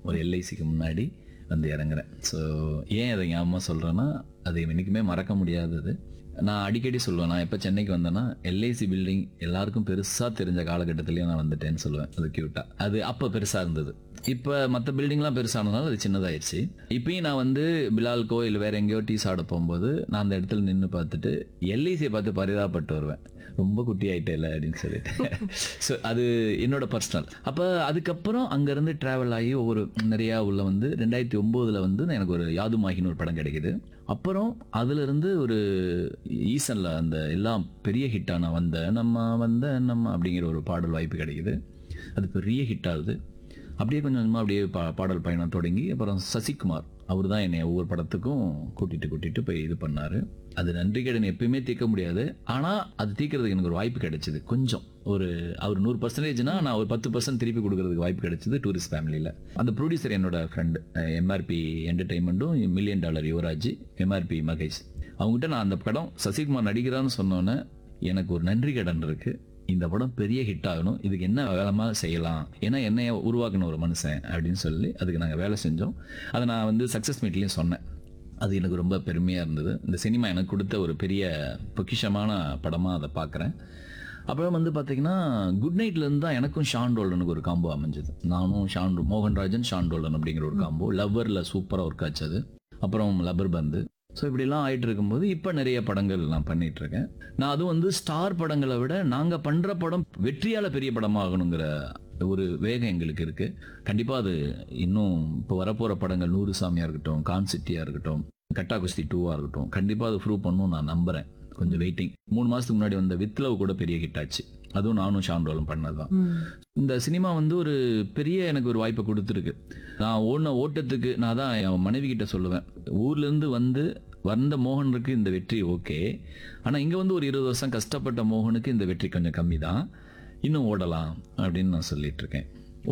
ஒரு எல்ஐசிக்கு முன்னாடி வந்து இறங்குறேன் ஸோ ஏன் அதை ஞாபகமாக சொல்கிறேன்னா அது என்றைக்குமே மறக்க முடியாதது நான் அடிக்கடி சொல்லுவேன் நான் எப்போ சென்னைக்கு வந்தேன்னா எல்ஐசி பில்டிங் எல்லாருக்கும் பெருசாக தெரிஞ்ச காலகட்டத்திலேயே நான் வந்துட்டேன்னு சொல்லுவேன் அது க்யூட்டாக அது அப்போ பெருசாக இருந்தது இப்போ மற்ற பில்டிங்லாம் பெருசானதுனால அது சின்னதாயிடுச்சு இப்பயும் நான் வந்து பிலால்கோ இல்லை வேற எங்கேயோ டீ சாப்பிட போகும்போது நான் அந்த இடத்துல நின்று பார்த்துட்டு எல்ஐசியை பார்த்து பரிதாபப்பட்டு வருவேன் ரொம்ப குட்டி ஆயிட்டேல அப்படின்னு சொல்லிட்டு ஸோ அது என்னோட பர்சனல் அப்போ அதுக்கப்புறம் அங்கேருந்து ட்ராவல் ஆகி ஒவ்வொரு நிறையா உள்ள வந்து ரெண்டாயிரத்தி ஒம்போதில் வந்து எனக்கு ஒரு யாதுமாகின்னு ஒரு படம் கிடைக்குது அப்புறம் அதுலேருந்து ஒரு ஈசனில் அந்த எல்லாம் பெரிய ஹிட்டான வந்த நம்ம வந்த நம்ம அப்படிங்கிற ஒரு பாடல் வாய்ப்பு கிடைக்குது அது பெரிய ஹிட் ஆகுது அப்படியே கொஞ்சம் கொஞ்சமாக அப்படியே பா பாடல் பயணம் தொடங்கி அப்புறம் சசிகுமார் அவர் தான் என்னை ஒவ்வொரு படத்துக்கும் கூட்டிட்டு கூட்டிட்டு போய் இது பண்ணார் அது நன்றி கடன் எப்பயுமே தீர்க்க முடியாது ஆனால் அது தீர்க்கறதுக்கு எனக்கு ஒரு வாய்ப்பு கிடைச்சிது கொஞ்சம் ஒரு அவர் நூறு பர்சன்டேஜ்னா நான் ஒரு பத்து பர்சன்ட் திருப்பி கொடுக்கறதுக்கு வாய்ப்பு கிடைச்சிது டூரிஸ்ட் ஃபேமிலியில் அந்த ப்ரொடியூசர் என்னோட ஃப்ரெண்டு எம்ஆர்பி என்டர்டைன்மெண்ட்டும் million dollar Yuvraj MRP Mahesh அவங்ககிட்ட நான் அந்த படம் சசிகுமார் நடிக்கிறான்னு சொன்னோன்னே எனக்கு ஒரு நன்றி கடன் இருக்கு இந்த படம் பெரிய ஹிட் ஆகணும் இதுக்கு என்ன வேலைமா செய்யலாம் ஏன்னா என்னைய உருவாக்கின ஒரு மனுஷன் அப்படின்னு சொல்லி அதுக்கு நாங்கள் வேலை செஞ்சோம் அதை நான் வந்து சக்ஸஸ் மீட்லேயும் சொன்னேன் அது எனக்கு ரொம்ப பெருமையாக இருந்தது இந்த சினிமா எனக்கு கொடுத்த ஒரு பெரிய பொக்கிஷமான படமாக அதை பார்க்குறேன் அப்புறம் வந்து பார்த்தீங்கன்னா குட் நைட்லேருந்து தான் எனக்கும் ஷான் ரோலனுக்கு ஒரு காம்போ அமைஞ்சது நானும் ஷான் மோகன்ராஜன் ஷான் ரோலன் அப்படிங்கிற ஒரு காம்போ லவ்வரில் சூப்பராக ஒர்க் ஆச்சு அது அப்புறம் லப்பர் பந்து ஸோ இப்படிலாம் ஆயிட்டு இருக்கும்போது இப்போ நிறைய படங்கள் நான் பண்ணிட்டு இருக்கேன் நான் அதுவும் வந்து ஸ்டார் படங்களை விட நாங்கள் பண்ணுற படம் வெற்றியால் பெரிய படமாகணுங்கிற ஒரு வேகம் எங்களுக்கு இருக்கு கண்டிப்பாக அது இன்னும் இப்போ வரப்போகிற படங்கள் நூறு சாமியாக இருக்கட்டும் கான்சிட்டியாக இருக்கட்டும் கட்டா குஸ்தி டூவாக இருக்கட்டும் கண்டிப்பாக அது ப்ரூவ் பண்ணும் நான் நம்புகிறேன் கொஞ்சம் வெயிட்டிங் மூணு மாதத்துக்கு முன்னாடி வந்த வித் லவ் கூட பெரிய ஹிட் ஆச்சு அதுவும் நானும் ஷான் ரோலும் பண்ணதுதான் இந்த சினிமா வந்து ஒரு பெரிய எனக்கு ஒரு வாய்ப்பை கொடுத்துருக்கு நான் ஓடின ஓட்டத்துக்கு நான் தான் என் மனைவி கிட்ட சொல்லுவேன் ஊர்ல இருந்து வந்து வந்த மோகனுக்கு இந்த வெற்றி ஓகே ஆனா இங்க வந்து ஒரு இருபது வருஷம் கஷ்டப்பட்ட மோகனுக்கு இந்த வெற்றி கொஞ்சம் கம்மி தான் இன்னும் ஓடலாம் அப்படின்னு நான் சொல்லிட்டு இருக்கேன்